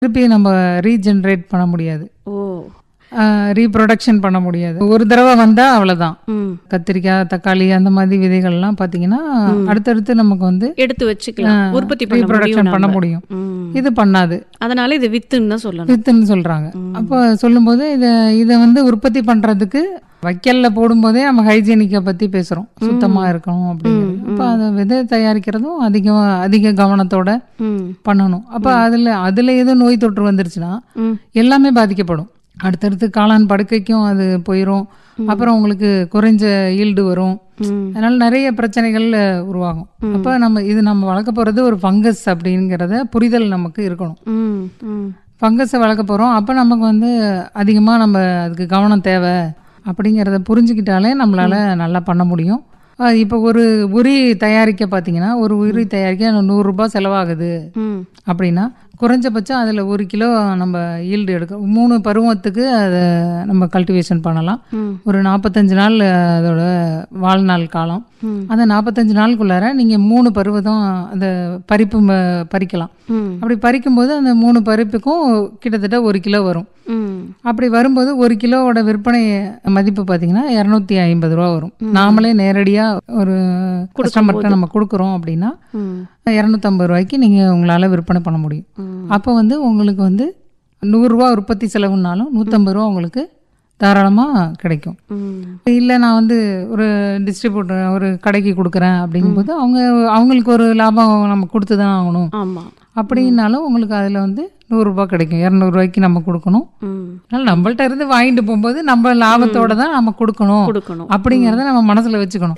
திருப்பி நம்ம ரீஜென்ரேட் பண்ண முடியாது ஓ ரீப்ரொடக்ஷன் பண்ண முடியாது ஒரு தடவை வந்தா அவ்வளவுதான் ம் கத்திரிக்காய் தக்காளி அந்த மாதிரி விதைகள்லாம் பார்த்தீங்கன்னா அடுத்தடுத்து நமக்கு வந்து எடுத்து வச்சுக்கலாம் உற்பத்தி பண்ண முடியும் ரீப்ரொடக்ஷன் பண்ண நாம. முடியும் ம். இது பண்ணாது அதனால இது வித்துன்னு தான் சொல்லணும் வித்துன்னு சொல்றாங்க அப்போ சொல்லும்போது இதை இதை வந்து உற்பத்தி பண்றதுக்கு வைக்கல்ல போடும்போதே நம்ம ஹைஜீனிக்கை பத்தி பேசுறோம் சுத்தமா இருக்கணும் அப்படிங்கிறது அப்போ அதை விதை தயாரிக்கிறதும் அதிகம் அதிக கவனத்தோட ம் பண்ணணும் அப்போ அதுல அதுல எதுவும் நோய் தொற்று வந்துருச்சுன்னா ம் எல்லாமே பாதிக்கப்படும் அடுத்தடுத்து காளான் படுக்கைக்கும் அது போயிடும் அப்புறம் உங்களுக்கு குறைஞ்ச ஈல்டு வரும் ம் அதனால நிறைய பிரச்சனைகள் அஹ், உருவாகும் அப்போ நம்ம இது நம்ம வளர்க்க போறது ஒரு ஃபங்கஸ் அப்படிங்கிறத புரிதல் நமக்கு இருக்கணும் ம் ம் ஃபங்கஸை வளர்க்க போகிறோம் அப்போ நமக்கு வந்து அதிகமாக நம்ம அதுக்கு கவனம் தேவை அப்படிங்கிறத புரிஞ்சுக்கிட்டாலே நம்மளால நல்லா பண்ண முடியும் அஹ் இப்போ ஒரு உரி தயாரிக்க பார்த்தீங்கன்னா ஒரு உரி தயாரிக்க நூறுரூபா செலவாகுது ம் அப்படின்னா குறைஞ்சபட்சம் அதில் ஒரு கிலோ நம்ம ஈல்டு எடுக்க மூணு பருவத்துக்கு அதை நம்ம கல்டிவேஷன் பண்ணலாம் ம் ஒரு நாற்பத்தஞ்சு நாள் அதோட வாழ்நாள் காலம் ம். அந்த நாற்பத்தஞ்சு நாளுக்குள்ளார நீங்கள் மூணு பருவதம் அந்த பறிப்பு ம- பறிக்கலாம் ம் அப்படி பறிக்கும்போது அந்த மூணு பருப்புக்கும் கிட்டத்தட்ட ஒரு கிலோ வரும் ம் அப்படி வரும்போது ஒரு கிலோவோட விற்பனை மதிப்பு பார்த்தீங்கன்னா இரநூத்தி ஐம்பது ரூபா வரும் நாமளே நேரடியாக ஒரு கஸ்டமர்கிட்ட நம்ம கொடுக்குறோம் அப்படின்னா ம் இரநூத்தம்பது ரூபாய்க்கு நீங்கள் உங்களால் விற்பனை பண்ண முடியும் ம். அப்போ வந்து உங்களுக்கு வந்து நூறுரூவா உற்பத்தி செலவுனாலும் நூற்றம்பது ரூபா உங்களுக்கு தாராளமாக கிடைக்கும் ம் இல்லை நான் வந்து ஒரு டிஸ்ட்ரிபியூட்டர் ஒரு கடைக்கு கொடுக்குறேன் அப்படிங்கும்போது அவங்க அவங்களுக்கு ஒரு லாபம் நம்ம கொடுத்து தான் ஆகணும் ஆமா அப்படின்னாலும் உங்களுக்கு அதில் வந்து நூறுரூபா கிடைக்கும் இரநூறுவாய்க்கு நம்ம கொடுக்கணும் ம் அதனால நம்மள்ட்ட இருந்து வாங்கிட்டு போகும்போது நம்ம லாபத்தோட தான் நம்ம கொடுக்கணும் கொடுக்கணும் அப்படிங்கிறத நம்ம மனசுல வச்சுக்கணும்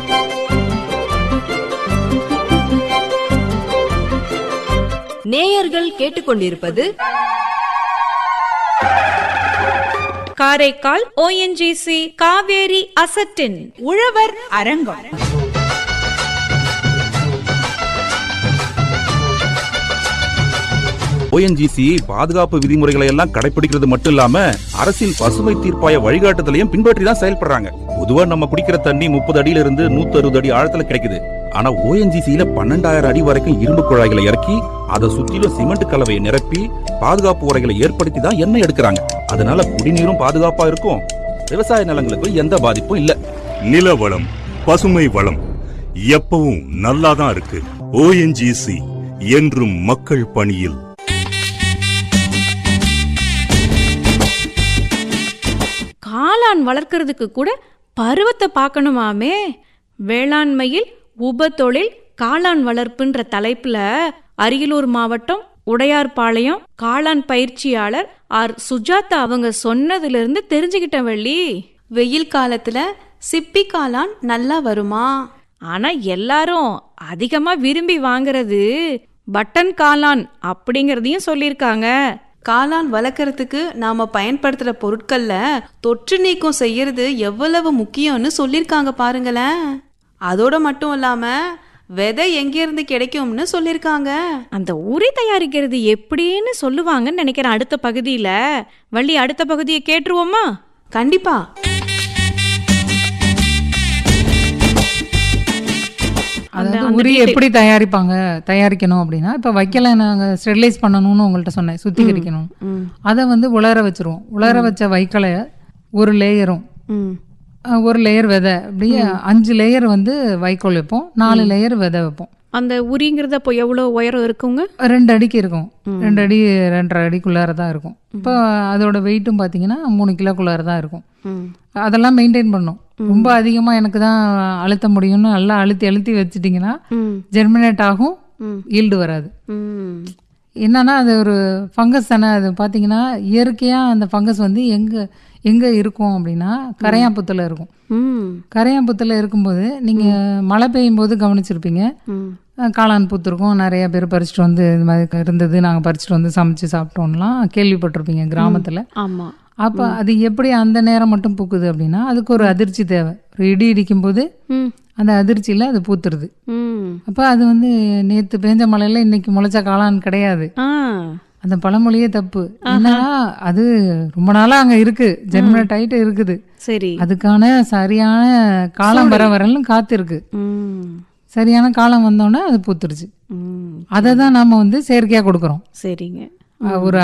நேயர்கள் கேட்டுக்கொண்டிருப்பது காரைக்கால் ஓஎன்ஜிசி காவேரி அசட்டின் உழவர் அரங்கம் ஓஎன்ஜிசி பாதுகாப்பு விதிமுறைகளை எல்லாம் கடைபிடிக்கிறது மட்டும் இல்லாம அரசின் பசுமை தீர்ப்பாய வழிகாட்டுதலையும் பின்பற்றி தான் செயல்படுறாங்க பொதுவா நம்ம குடிக்கிற தண்ணி முப்பது அடியில இருந்து நூத்தி அறுபது அடி ஆழத்துல கிடைக்குது ஆனா ஓஎன்ஜிசியில பன்னெண்டாயிரம் அடி வரைக்கும் இரும்பு குழாய்களை இறக்கி அதை சுத்திலும் சிமெண்ட் கலவையை நிரப்பி பாதுகாப்பு உரைகளை ஏற்படுத்தி தான் எண்ணெய் எடுக்கிறாங்க அதனால குடிநீரும் பாதுகாப்பா இருக்கும் விவசாய நிலங்களுக்கும் எந்த பாதிப்பும் இல்ல நில வளம் பசுமை வளம் எப்பவும் நல்லாதான் இருக்கு ஓஎன்ஜிசி என்றும் மக்கள் பணியில் காளான் வளர்க்கறதுக்கு கூட பருவத்தை பார்க்கணுமாமே வேளாண்மையில் உபத்தொழில் காளான் வளர்ப்புன்ற தலைப்புல அரியலூர் மாவட்டம் உடையார்பாளையம் காளான் பயிற்சியாளர் ஆர் சுஜாதா அவங்க சொன்னதுல இருந்து தெரிஞ்சுக்கிட்டேன் வள்ளி வெயில் காலத்துல சிப்பி காளான் நல்லா வருமா ஆனா எல்லாரும் அதிகமா விரும்பி வாங்குறது பட்டன் காளான் அப்படிங்கறதையும் சொல்லியிருக்காங்க காளான் வளர்க்கறதுக்கு நாம பயன்படுத்துற பொருட்கள்ல தொற்று நீக்கம் செய்யறது எவ்வளவு முக்கியம்னு சொல்லிருக்காங்க பாருங்களேன் அதோட மட்டும் இல்லாம விதை எங்கிருந்து கிடைக்கும்னு சொல்லிருக்காங்க அந்த உரி தயாரிக்கிறது எப்படின்னு சொல்லுவாங்கன்னு நினைக்கிறேன் அடுத்த பகுதியில வள்ளி அடுத்த பகுதியை கேட்டுருவோமா கண்டிப்பா அதாவது அந்த உரி detail. எப்படி தயாரிப்பாங்க தயாரிக்கணும் அப்படின்னா இப்போ வைக்கல நாங்கள் ஸ்டெரிலைஸ் பண்ணணும்னு உங்கள்கிட்ட சொன்னேன் சுத்திகரிக்கணும் அதை வந்து உலர வச்சிருவோம் உலர வச்ச வைக்கலை ஒரு லேயரும் ம் அஹ், ஒரு லேயர் விதை அப்படியே அஞ்சு லேயர் வந்து வைக்கோல் வைப்போம் நாலு லேயர் விதை வைப்போம் அந்த உரிங்கிறது அப்போ எவ்வளோ உயரம் இருக்குங்க ரெண்டு அடிக்கு இருக்கும் ரெண்டு அடி ரெண்டரை அடிக்குள்ளார தான் இருக்கும் இப்போ அதோட வெயிட்டும் பார்த்தீங்கன்னா மூணு கிலோக்குள்ளார தான் இருக்கும் ம் அதெல்லாம் மெயின்டைன் பண்ணும் ரொம்ப அதிகமாக எனக்கு தான் அழுத்த முடியும்னு நல்லா அழுத்தி அழுத்தி வச்சிட்டிங்கன்னா ம் ஜெர்மினேட் ஆகும் ம். ஈல்டு வராது ம் என்னன்னா அது ஒரு ஃபங்கஸ் தானே அது பார்த்தீங்கன்னா இயற்கையாக அந்த ஃபங்கஸ் வந்து எங்கே எங்கே இருக்கும் அப்படின்னா கரையாம்புத்தில் இருக்கும் ம் கரையாம்புத்தில் இருக்கும்போது நீங்கள் மழை பெய்யும் போது கவனிச்சிருப்பீங்க ம் அஹ் காளான் பூத்திருக்கும் நிறைய பேர் பறிச்சுட்டு வந்து இது மாதிரி இருந்தது நாங்கள் பறிச்சுட்டு வந்து சமைச்சு சாப்பிட்டோம்லாம் கேள்விப்பட்டிருப்பீங்க கிராமத்தில் ஆமாம் அப்போ அது எப்படி அந்த நேரம் மட்டும் பூக்குது அப்படின்னா அதுக்கு ஒரு அதிர்ச்சி தேவை ஒரு இடி இடிக்கும்போது ம் அந்த அதிர்ச்சியில் அது பூத்துருது ம் அப்போ அது வந்து நேற்று பேஞ்ச மழையில இன்னைக்கு முளைச்ச காளான் கிடையாது ஆ அந்த பழமொழியே தப்பு என்னன்னா அது ரொம்ப நாளா அங்க இருக்கு ஜெர்மினேட் ஆயிட்டு இருக்குது சரி அதுக்கான சரியான காலம் வர வரலும் காத்து இருக்கு ம் சரியான காலம் வந்தோடனே அது பூத்துருச்சு ம் அதை தான் நாம வந்து செயற்கையா கொடுக்குறோம் சரிங்க அஹ், ஒரு